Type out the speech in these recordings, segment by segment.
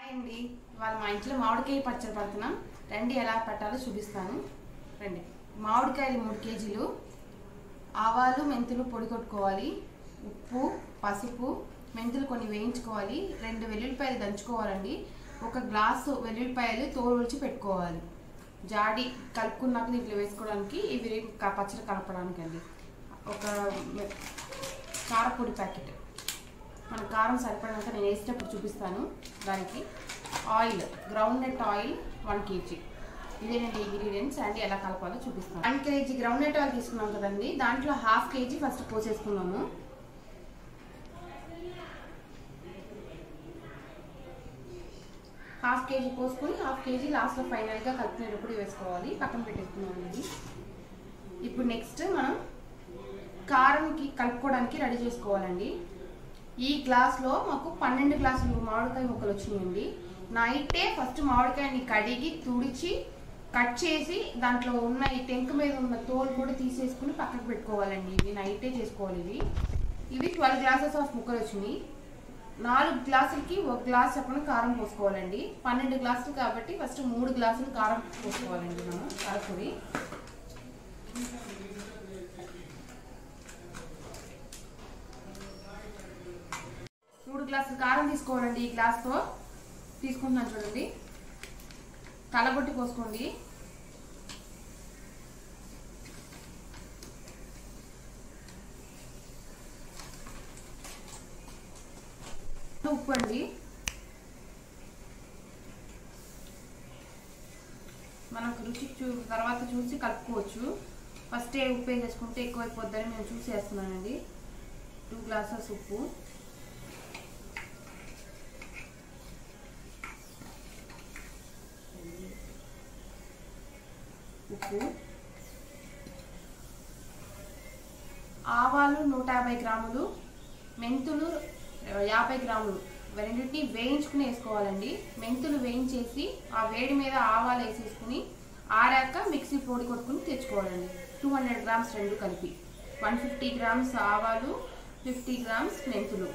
Hi అండి ఇవాళ మా ఇంట్లో మామిడికాయ పచ్చడి పడుతున్నాం రండి ఎలా పెట్టాలో చూపిస్తాను రండి మామిడికాయలు మూడు కేజీలు ఆవాలు మెంతులు పొడి కొట్టుకోవాలి ఉప్పు పసుపు మెంతులు కొన్ని వేయించుకోవాలి రెండు వెల్లుల్లిపాయలు దంచుకోవాలండి ఒక గ్లాసు వెల్లుల్లిపాయలు తోలు ఒలిచి పెట్టుకోవాలి జాడి కలుపుకున్నాక దీంట్లో వేసుకోవడానికి ఇవి క- పచ్చడి కలపడానికి అండి ఒక మె- కారపొడి ప్యాకెట్ మన కారం సరిపడినంత నేను వేసేటప్పుడు చూపిస్తాను దానికి oil groundnut oil one KG ఇదేనండి ఇంగ్రీడియంట్స్ అండ్ ఎలా కలపాలో చూపిస్తాను one KG groundnut oil తీసుకున్నాం కదండి దాంట్లో హాఫ్ కేజీ ఫస్ట్ పోసేసుకున్నాము హాఫ్ కేజీ పోసుకొని హాఫ్ కేజీ లాస్ట్లో ఫైనల్గా కలిపినప్పుడు వేసుకోవాలి పక్కన పెట్టేసుకున్నామండి ఇప్పుడు నెక్స్ట్ మనం కారంకి కలుపుకోవడానికి రెడీ చేసుకోవాలండి ఈ గ్లాస్లో మాకు పన్నెండు గ్లాసులు మామిడికాయ ముక్కలు వచ్చినాయండి నైటే ఫస్ట్ మామిడికాయని కడిగి తుడిచి కట్ చేసి దాంట్లో ఉన్న ఈ టెంక్ మీద ఉన్న తోలు కూడా తీసేసుకుని పక్కకు పెట్టుకోవాలండి ఇవి నైటే చేసుకోవాలి ఇవి ఇవి ట్వెల్వ్ గ్లాసెస్ ఆఫ్ ముక్కలు వచ్చినాయి నాలుగు గ్లాసులకి ఒక గ్లాస్ చొప్పున కారం పోసుకోవాలండి పన్నెండు గ్లాసులు కాబట్టి ఫస్ట్ మూడు గ్లాసులు కారం పోసుకోవాలండి మనం కారపొడి మూడు గ్లాసులు కారం తీసుకోవాలండి ఈ గ్లాస్తో తీసుకుంటున్నాను చూడండి కలగొట్టి పోసుకోండి ఉప్పు అండి మనకు రుచి చూ తర్వాత చూసి కలుపుకోవచ్చు ఫస్ట్ ఉప్పు వేసేసుకుంటే ఎక్కువైపోద్దని నేను చూసి వేస్తున్నానండి టూ గ్లాసెస్ ఉప్పు ఉప్పు ఆవాలు నూట యాభై గ్రాములు మెంతులు ఆ, యాభై గ్రాములు రెండింటిని వేయించుకుని వేసుకోవాలండి మెంతులు వేయించేసి ఆ వేడి మీద ఆవాలు వేసేసుకుని ఆరాక మిక్సీ పొడి కొట్టుకుని తెచ్చుకోవాలండి టూ హండ్రెడ్ గ్రామ్స్ రెండు కలిపి వన్ ఫిఫ్టీ గ్రామ్స్ ఆవాలు ఫిఫ్టీ గ్రామ్స్ మెంతులు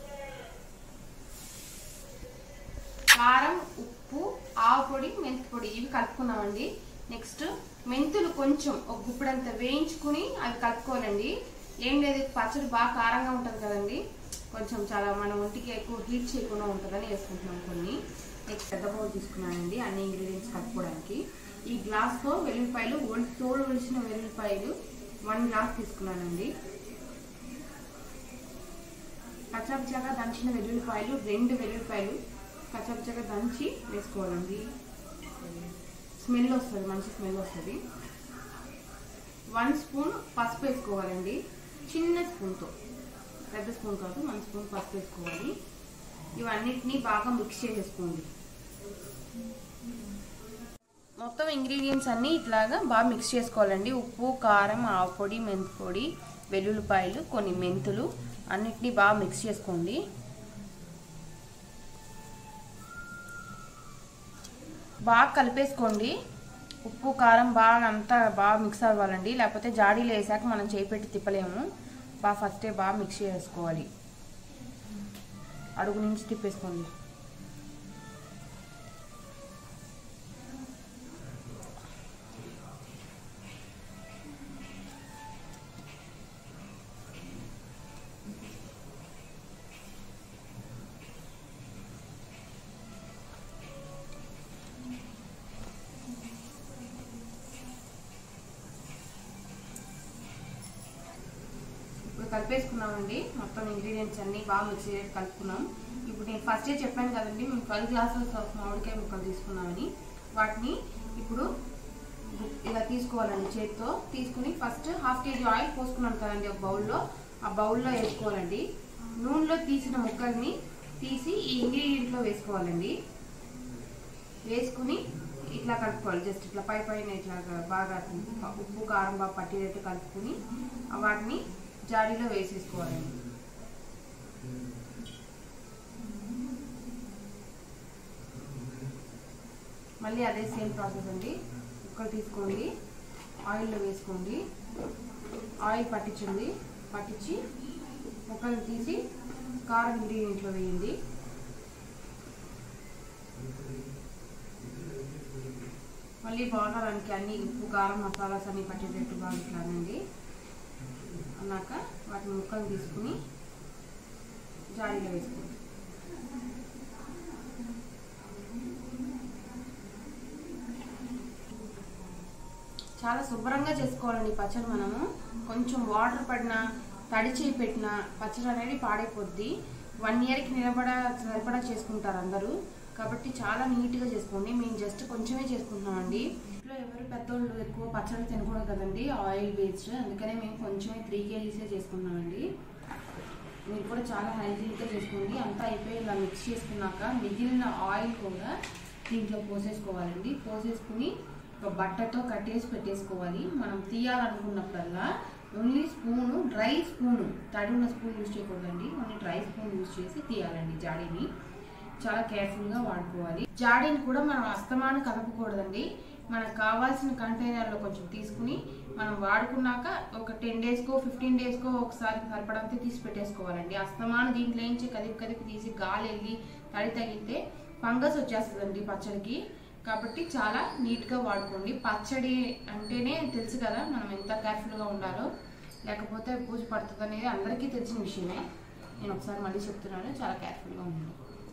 కారం ఉప్పు ఆవు పొడి మెంతి పొడి ఇవి కలుపుకున్నామండి నెక్స్ట్ మెంతులు కొంచెం ఒక గుప్పిడంత వేయించుకుని అవి కలుపుకోవాలండి ఏం లేదు పచ్చడి బాగా కారంగా ఉంటుంది కదండి కొంచెం చాలా మన ఒంటికి ఎక్కువ హీట్ చేయకుండా ఉంటుందని వేసుకుంటున్నాం కొన్ని నెక్స్ట్ పెద్ద బౌల్ తీసుకున్నానండి అన్ని ఇంగ్రీడియంట్స్ కలుపుకోవడానికి ఈ గ్లాస్తో వెల్లుల్లిపాయలు ఒల్- తోలు ఒలిచిన వెల్లుల్లిపాయలు వన్ గ్లాస్ తీసుకున్నానండి కచ్చాపిచ్చాగా దంచిన వెల్లుల్లిపాయలు రెండు వెల్లుల్లిపాయలు కచ్చాపిచ్చాగా దంచి వేసుకోవాలండి స్మెల్ వస్తుంది మంచి స్మెల్ వస్తుంది వన్ స్పూన్ పసుపు వేసుకోవాలండి చిన్న స్పూన్తో పెద్ద స్పూన్ కాదు వన్ స్పూన్ పసుపు వేసుకోవాలి ఇవన్నిటిని బాగా మిక్స్ చేసేసుకోండి మొత్తం ఇంగ్రీడియంట్స్ అన్నీ ఇట్లాగా బాగా మిక్స్ చేసుకోవాలండి ఉప్పు కారం ఆవు పొడి మెంతి పొడి వెల్లుల్లిపాయలు కొన్ని మెంతులు అన్నిటినీ బాగా మిక్స్ చేసుకోండి బాగా కలిపేసుకోండి ఉప్పు కారం బాగా అంతా బాగా మిక్స్ అవ్వాలండి లేకపోతే జాడీలో వేసాక మనం చేయి పెట్టి తిప్పలేము బాగా ఫస్టే బాగా మిక్స్ చేసుకోవాలి అడుగు నుంచి తిప్పేసుకోండి ఇప్పుడు కలిపేసుకున్నామండి మొత్తం ఇంగ్రీడియంట్స్ అన్ని బాగా మిక్స్ చేసి కలుపుకున్నాం ఇప్పుడు నేను ఫస్టే చెప్పాను కదండి మేము ట్వెల్వ్ గ్లాసెస్ ఆఫ్ మామిడికాయ ముక్కలు తీసుకున్నామని వాటిని ఇప్పుడు ఇలా తీసుకోవాలండి చేతితో తీసుకుని ఫస్ట్ హాఫ్ కేజీ ఆయిల్ పోసుకున్నాం కదండి ఒక బౌల్లో ఆ బౌల్లో వేసుకోవాలండి నూనెలో తీసిన ముక్కల్ని తీసి ఈ ఇంగ్రీడియంట్లో వేసుకోవాలండి వేసుకుని ఇట్లా కలుపుకోవాలి జస్ట్ ఇట్లా పై పైన ఇట్లా బాగా ఉప్పు కారం బాగా పట్టేటట్టు కలుపుకుని వాటిని జాడీలో వేసేసుకోవాలండి మళ్ళీ అదే సేమ్ ప్రాసెస్ అండి కుక్కర్ తీసుకోండి ఆయిల్లో వేసుకోండి ఆయిల్ పట్టించండి పట్టించి ముక్కలు తీసి కారం ఇంగ్రీడియంట్లో వేయండి మళ్ళీ బాగా దానికి అన్ని ఉప్పు కారం మసాలాస్ అన్ని పట్టేటట్టు బాగా ఇట్లానండి అన్నాక వాటిని ముక్కలు తీసుకుని జాడీలో వేసుకోండి చాలా శుభ్రంగా చేసుకోవాలండి పచ్చడి మనము కొంచెం వాటర్ పడినా తడి చేయి పెట్టినా పచ్చడి అనేది పాడైపోద్ది వన్ ఇయర్కి నిలబడ సరిపడా చేసుకుంటారు అందరూ కాబట్టి చాలా నీట్గా చేసుకోండి మేము జస్ట్ కొంచెమే చేసుకుంటున్నామండి ఇంట్లో ఎవరు పెద్దోళ్ళు ఎక్కువ పచ్చడి తినకూడదు కదండి ఆయిల్ వేస్ట్ అందుకనే మేము కొంచెమే త్రీ కేజీసే చేసుకున్నామండి మీరు కూడా చాలా హైజీన్గా చేసుకోండి అంతా అయిపోయి ఇలా మిక్స్ చేసుకున్నాక మిగిలిన ఆయిల్ కూడా దీంట్లో పోసేసుకోవాలండి పోసేసుకుని ఒక బట్టతో కట్టేసి పెట్టేసుకోవాలి మనం తీయాలనుకున్నప్పుడల్లా ఓన్లీ స్పూను డ్రై స్పూను తడి ఉన్న స్పూన్ యూజ్ చేయకూడదండి ఓన్లీ డ్రై స్పూన్ యూజ్ చేసి తీయాలండి జాడీని చాలా కేర్ఫుల్గా వాడుకోవాలి జాడీని కూడా మనం అస్తమానం కలపకూడదండి మనకు కావాల్సిన కంటైనర్లో కొంచెం తీసుకుని మనం వాడుకున్నాక ఒక టెన్ డేస్కో ఫిఫ్టీన్ డేస్కో ఒకసారి సరిపడంతే తీసి పెట్టేసుకోవాలండి అస్తమానం దీంట్లో నుంచి కదిపి కదిపి తీసి గాలి వెళ్ళి తడి తగిలితే ఫంగస్ వచ్చేస్తుందండి పచ్చడికి కాబట్టి చాలా నీట్గా వాడుకోండి పచ్చడి అంటేనే తెలుసు కదా మనం ఎంత కేర్ఫుల్గా ఉండాలో లేకపోతే పూజ పడుతుంది అనేది అందరికీ తెలిసిన విషయమే నేను ఒకసారి మళ్ళీ చెప్తున్నాను చాలా కేర్ఫుల్గా ఉండండి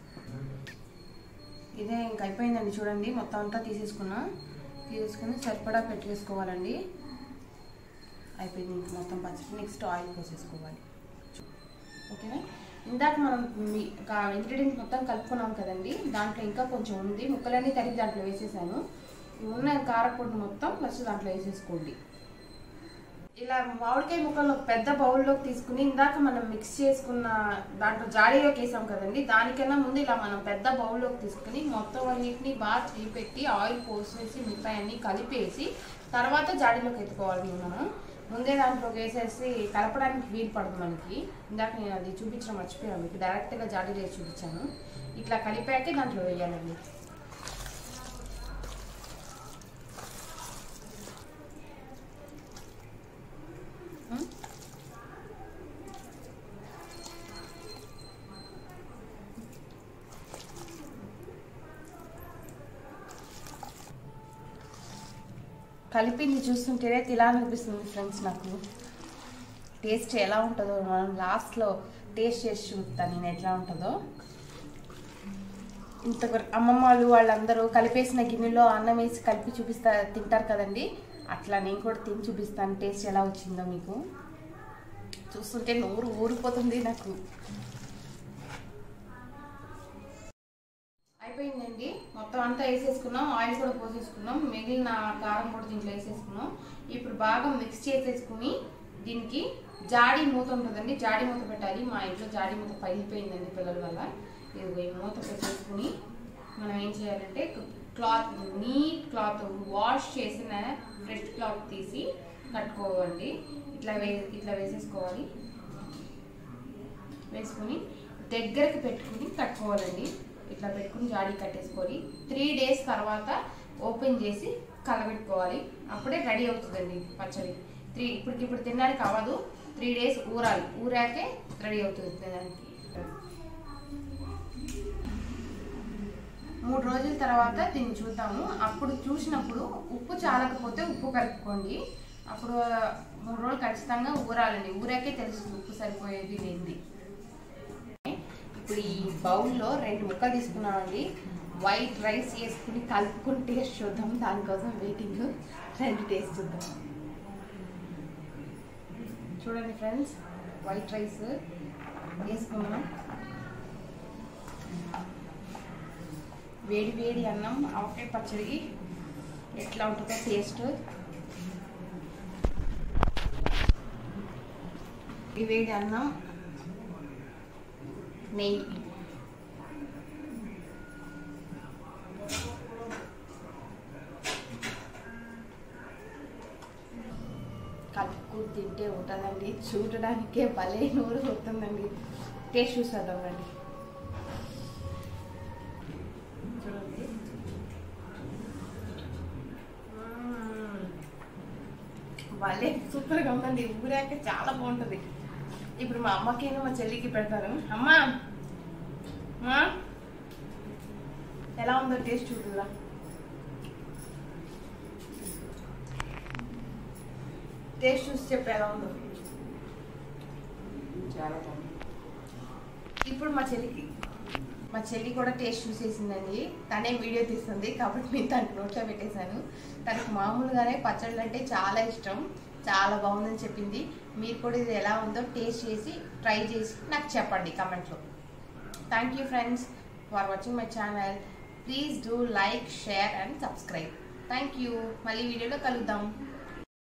ఇదే ఇంక అయిపోయిందండి చూడండి మొత్తం అంతా తీసేసుకున్నా తీసేసుకుని సరిపడా పెట్టేసుకోవాలండి అయిపోయింది ఇంక మొత్తం పచ్చడి నెక్స్ట్ ఆయిల్ పోసేసుకోవాలి ఓకేనా ఇందాక మనం ఇంగ్రీడియంట్స్ మొత్తం కలుపుకున్నాం కదండి దాంట్లో ఇంకా కొంచెం ఉంది ముక్కలన్నీ తరిగి దాంట్లో వేసేసాను ఈ ఉన్న కారపొడి మొత్తం ఫస్ట్ దాంట్లో వేసేసుకోండి ఇలా మామిడికాయ ముక్కలు పెద్ద బౌల్లోకి తీసుకుని ఇందాక మనం మిక్స్ చేసుకున్న దాంట్లో జాడీలోకి వేసాం కదండి దానికన్నా ముందు ఇలా మనం పెద్ద బౌల్లోకి తీసుకుని మొత్తం అన్నిటిని బాగా చేపెట్టి ఆయిల్ పోసేసి మిగతా అన్ని కలిపేసి తర్వాత జాడీలోకి ఎత్తుకోవాలి మనం ముందే దాంట్లోకి వేసేసి కలపడానికి వీలు పడదు మనకి ఇందాక నేను అది చూపించడం మర్చిపోయాను మీకు డైరెక్ట్గా జాడీలో వేసి చూపించాను ఇట్లా కలిపాకే దాంట్లో వేయాలండి ఉం? కలిపింది చూస్తుంటేనే తినాలనిపిస్తుంది ఫ్రెండ్స్ నాకు టేస్ట్ ఎలా ఉంటుందో మనం లాస్ట్లో టేస్ట్ చేసి చూపుతాను నేను ఎట్లా ఉంటుందో ఇంత అమ్మమ్మలు వాళ్ళందరూ కలిపేసిన గిన్నెలో అన్నం వేసి కలిపి చూపిస్తా తింటారు కదండి అట్లా నేను కూడా తిని చూపిస్తాను టేస్ట్ ఎలా వచ్చిందో మీకు చూస్తుంటే నోరు ఊరిపోతుంది నాకు అయిపోయిందండి మొత్తం అంతా వేసేసుకున్నాం ఆయిల్ కూడా పోసేసుకున్నాం మిగిలిన కారం కూడా దీంట్లో వేసేసుకున్నాం ఇప్పుడు బాగా మిక్స్ చేసేసుకుని దీనికి జాడీ మూత ఉంటుందండి జాడీ మూత పెట్టాలి మా ఇంట్లో జాడీ మూత పగిలిపోయిందండి పిల్లల వల్ల ఇదిగో ఈ మూత పెట్టేసుకుని మనం ఏం చేయాలంటే క్లాత్ నీట్ క్లాత్ వాష్ చేసిన ఫ్రెష్ క్లాత్ తీసి కట్టుకోవాలి ఇట్లా వే ఇట్లా వేసేసుకోవాలి వేసుకుని దగ్గరకు పెట్టుకుని కట్టుకోవాలండి ఇట్లా పెట్టుకుని జాడీ కట్టేసుకొని త్రీ డేస్ తర్వాత ఓపెన్ చేసి కలబెట్టుకోవాలి అప్పుడే రెడీ అవుతుందండి పచ్చడి త్రీ ఇప్పటికి ఇప్పుడు తినడానికి అవ్వదు త్రీ డేస్ ఊరాలి ఊరాకే రెడీ అవుతుంది తినడానికి మూడు రోజుల తర్వాత దీన్ని చూద్దాము అప్పుడు చూసినప్పుడు ఉప్పు చాలకపోతే ఉప్పు కలుపుకోండి అప్పుడు మూడు రోజులు ఖచ్చితంగా ఊరాలండి ఊరాకే తెలుస్తుంది ఉప్పు సరిపోయేది లేనిది ఇప్పుడు ఈ బౌల్లో రెండు ముక్కలు తీసుకున్నామండి వైట్ రైస్ వేసుకుని కలుపుకుని టేస్ట్ చూద్దాం దానికోసం వెయిటింగ్ రెండు టేస్ట్ చూద్దాం చూడండి ఫ్రెండ్స్ వైట్ రైస్ వేసుకున్నాం వేడి వేడి అన్నం ఆవకాయ పచ్చడి ఎట్లా ఉంటుందో టేస్ట్ ఈ వేడి అన్నం నెయ్యి కలుపుకుని తింటే ఉంటుందండి చూడడానికే భలే నూరు అవుతుందండి టేస్ట్ చూసేద్దాం రండి చూడండి మ్మ్. భలే సూపర్గా ఉందండి ఊరాక చాలా బాగుంటుంది ఇప్పుడు మా అమ్మకి మా చెల్లికి పెడతాను అమ్మా అమ్మా ఎలా ఉందో టేస్ట్ చూడురా టేస్ట్ చూసి చెప్పు ఎలా ఉందో చాలా బాగుంది ఇప్పుడు మా చెల్లికి మా చెల్లి కూడా టేస్ట్ చూసేసిందండి తనే వీడియో తీస్తుంది కాబట్టి నేను తనకు నోట్లో పెట్టేశాను తనకు మామూలుగానే పచ్చళ్ళు అంటే చాలా ఇష్టం చాలా బాగుందని చెప్పింది మీరు కూడా ఇది ఎలా ఉందో టేస్ట్ చేసి ట్రై చేసి నాకు చెప్పండి కమెంట్లో thank you friends for watching my channel please do like share and subscribe thank you మళ్ళీ వీడియోలో కలుద్దాం